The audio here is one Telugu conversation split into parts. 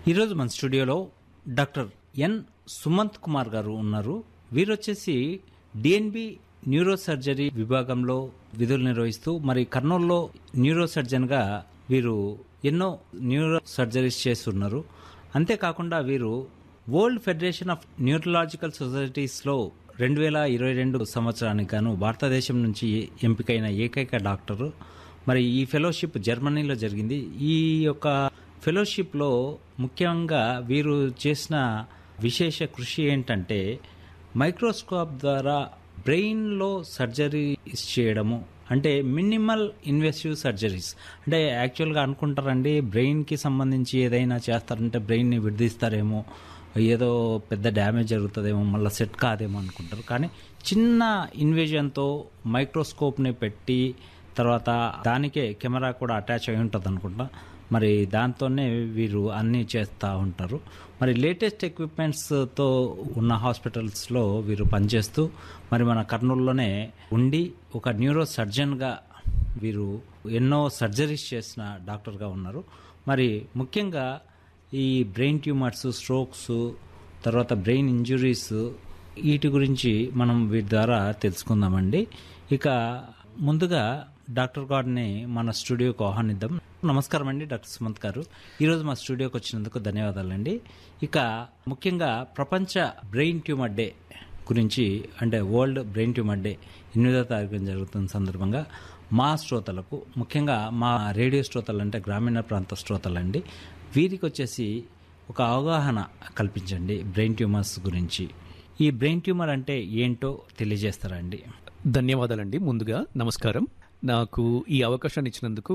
ఈరోజు మన స్టూడియోలో డాక్టర్ ఎన్ సుమంత్ కుమార్ గారు ఉన్నారు వీరు వచ్చేసి డిఎన్బి న్యూరో సర్జరీ విభాగంలో విధులు నిర్వహిస్తూ మరి కర్నూలులో న్యూరో సర్జన్గా వీరు ఎన్నో న్యూరో సర్జరీస్ చేస్తున్నారు అంతేకాకుండా వీరు వరల్డ్ ఫెడరేషన్ ఆఫ్ న్యూరలాజికల్ సొసైటీస్లో రెండు వేల ఇరవై రెండు సంవత్సరానికి గాను భారతదేశం నుంచి ఎంపికైన ఏకైక డాక్టరు మరి ఈ ఫెలోషిప్ జర్మనీలో జరిగింది ఈ యొక్క ఫెలోషిప్లో ముఖ్యంగా వీరు చేసిన విశేష కృషి ఏంటంటే మైక్రోస్కోప్ ద్వారా బ్రెయిన్లో సర్జరీస్ చేయడము అంటే మినిమల్ ఇన్వెసివ్ సర్జరీస్ అంటే యాక్చువల్గా అనుకుంటారండి బ్రెయిన్కి సంబంధించి ఏదైనా చేస్తారంటే బ్రెయిన్ని విడదీస్తారేమో ఏదో పెద్ద డ్యామేజ్ జరుగుతుందేమో మళ్ళీ సెట్ కాదేమో అనుకుంటారు కానీ చిన్న ఇన్వేజన్తో మైక్రోస్కోప్ని పెట్టి తర్వాత దానికే కెమెరా కూడా అటాచ్ అయి ఉంటుంది అనుకుంటా మరి దాంతోనే వీరు అన్నీ చేస్తూ ఉంటారు మరి లేటెస్ట్ ఎక్విప్మెంట్స్తో ఉన్న హాస్పిటల్స్లో వీరు పనిచేస్తూ మరి మన కర్నూలులోనే ఉండి ఒక న్యూరో సర్జన్గా వీరు ఎన్నో సర్జరీస్ చేసిన డాక్టర్గా ఉన్నారు మరి ముఖ్యంగా ఈ బ్రెయిన్ ట్యూమర్స్ స్ట్రోక్స్ తర్వాత బ్రెయిన్ ఇంజురీస్ వీటి గురించి మనం వీటి ద్వారా తెలుసుకుందామండి ఇక ముందుగా డాక్టర్ గారిని మన స్టూడియోకి ఆహ్వానిద్దాం నమస్కారం అండి డాక్టర్ సుమంత్ గారు ఈరోజు మా స్టూడియోకి వచ్చినందుకు ధన్యవాదాలండి ఇక ముఖ్యంగా ప్రపంచ బ్రెయిన్ ట్యూమర్ డే గురించి అంటే వరల్డ్ బ్రెయిన్ ట్యూమర్ డే ఎనిమిదో తారీఖున జరుగుతున్న సందర్భంగా మా శ్రోతలకు ముఖ్యంగా మా రేడియో శ్రోతలు అంటే గ్రామీణ ప్రాంత శ్రోతలండి వీరికి వచ్చేసి ఒక అవగాహన కల్పించండి బ్రెయిన్ ట్యూమర్స్ గురించి ఈ బ్రెయిన్ ట్యూమర్ అంటే ఏంటో తెలియజేస్తారండి ధన్యవాదాలండి ముందుగా నమస్కారం నాకు ఈ అవకాశాన్ని ఇచ్చినందుకు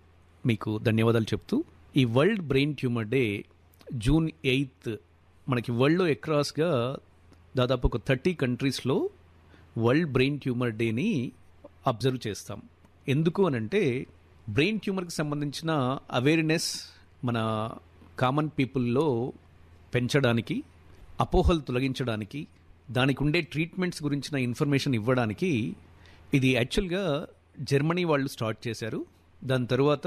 మీకు ధన్యవాదాలు చెప్తూ ఈ world brain tumour day June eighth మనకి వరల్డ్లో అక్రాస్గా దాదాపు ఒక థర్టీ కంట్రీస్లో వరల్డ్ బ్రెయిన్ ట్యూమర్ డేని అబ్జర్వ్ చేస్తాం ఎందుకు అనంటే బ్రెయిన్ ట్యూమర్కి సంబంధించిన అవేర్నెస్ మన కామన్ పీపుల్లో పెంచడానికి అపోహలు తొలగించడానికి దానికి ఉండే ట్రీట్మెంట్స్ గురించిన ఇన్ఫర్మేషన్ ఇవ్వడానికి ఇది యాక్చువల్గా జర్మనీ వాళ్ళు స్టార్ట్ చేశారు దాని తర్వాత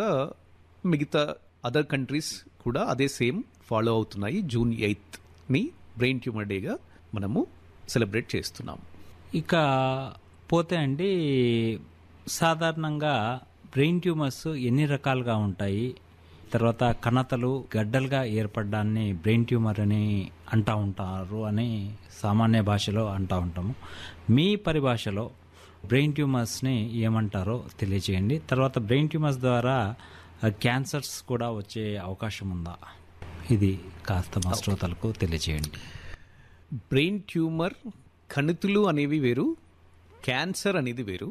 మిగతా అదర్ కంట్రీస్ కూడా అదే సేమ్ ఫాలో అవుతున్నాయి జూన్ ఎయిత్ని బ్రెయిన్ ట్యూమర్ డేగా మనము సెలబ్రేట్ చేస్తున్నాం ఇక పోతే అండి సాధారణంగా బ్రెయిన్ ట్యూమర్స్ ఎన్ని రకాలుగా ఉంటాయి తర్వాత కణతలు గడ్డలుగా ఏర్పడడాన్ని బ్రెయిన్ ట్యూమర్ అని అంటూ ఉంటారు అని సామాన్య భాషలో అంటూ ఉంటాము మీ పరిభాషలో బ్రెయిన్ ట్యూమర్స్ని ఏమంటారో తెలియజేయండి తర్వాత బ్రెయిన్ ట్యూమర్స్ ద్వారా క్యాన్సర్స్ కూడా వచ్చే అవకాశం ఉందా ఇది కాస్త మా శ్రోతలకు తెలియజేయండి బ్రెయిన్ ట్యూమర్ కణితులు అనేవి వేరు క్యాన్సర్ అనేది వేరు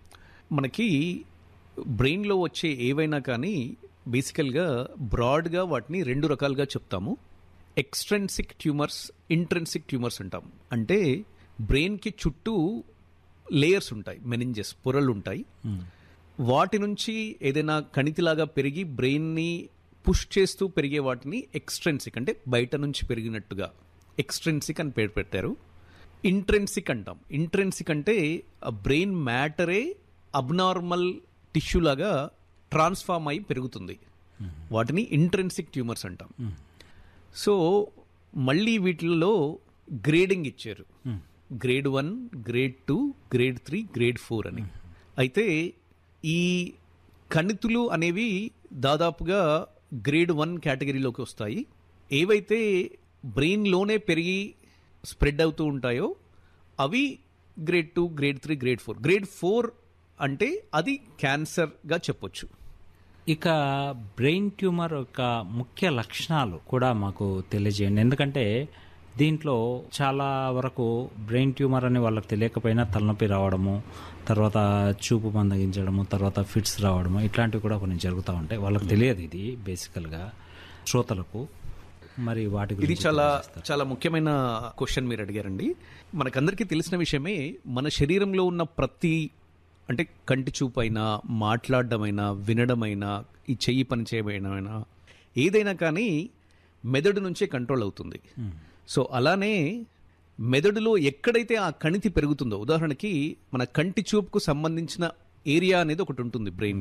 మనకి బ్రెయిన్లో వచ్చే ఏవైనా కానీ బేసికల్గా బ్రాడ్గా వాటిని రెండు రకాలుగా చెప్తాము ఎక్స్ట్రెన్సిక్ ట్యూమర్స్ ఇంట్రెన్సిక్ ట్యూమర్స్ అంటాం అంటే బ్రెయిన్కి చుట్టూ లేయర్స్ ఉంటాయి మెనింజెస్ పొరలు ఉంటాయి వాటి నుంచి ఏదైనా కణితిలాగా పెరిగి బ్రెయిన్ని పుష్ చేస్తూ పెరిగే వాటిని ఎక్స్ట్రెన్సిక్ అంటే బయట నుంచి పెరిగినట్టుగా ఎక్స్ట్రెన్సిక్ అని పేరు పెట్టారు ఇంట్రెన్సిక్ అంటాం ఇంట్రెన్సిక్ అంటే ఆ బ్రెయిన్ మ్యాటరే అబ్నార్మల్ టిష్యూ లాగా ట్రాన్స్ఫార్మ్ అయి పెరుగుతుంది వాటిని ఇంట్రెన్సిక్ ట్యూమర్స్ అంటాం సో మళ్ళీ వీటిల్లో గ్రేడింగ్ ఇచ్చారు grade one grade two grade three grade four అని అయితే ఈ కణితులు అనేవి దాదాపుగా గ్రేడ్ వన్ కేటగిరీలోకి వస్తాయి ఏవైతే బ్రెయిన్లోనే పెరిగి స్ప్రెడ్ అవుతూ ఉంటాయో అవి grade two grade three grade four grade four అంటే అది క్యాన్సర్గా చెప్పొచ్చు ఇక బ్రెయిన్ ట్యూమర్ యొక్క ముఖ్య లక్షణాలు కూడా మాకు తెలియజేయండి ఎందుకంటే దీంట్లో చాలా వరకు బ్రెయిన్ ట్యూమర్ అని వాళ్ళకి తెలియకపోయినా తలనొప్పి రావడము తర్వాత చూపు మందగించడము తర్వాత ఫిట్స్ రావడము ఇట్లాంటివి కూడా కొన్ని జరుగుతూ ఉంటాయి వాళ్ళకి తెలియదు ఇది బేసికల్గా శ్రోతలకు మరి వాటి ఇది గురించి చాలా చాలా ముఖ్యమైన క్వశ్చన్ మీరు అడిగారండి మనకందరికీ తెలిసిన విషయమే మన శరీరంలో ఉన్న ప్రతి అంటే కంటి చూపైనా మాట్లాడడమైనా వినడమైనా ఈ చెయ్యి పని చేయమైనా ఏదైనా కానీ మెదడు నుంచే కంట్రోల్ అవుతుంది సో అలానే మెదడులో ఎక్కడైతే ఆ కణితి పెరుగుతుందో ఉదాహరణకి మన కంటి చూపుకు సంబంధించిన ఏరియా అనేది ఒకటి ఉంటుంది బ్రెయిన్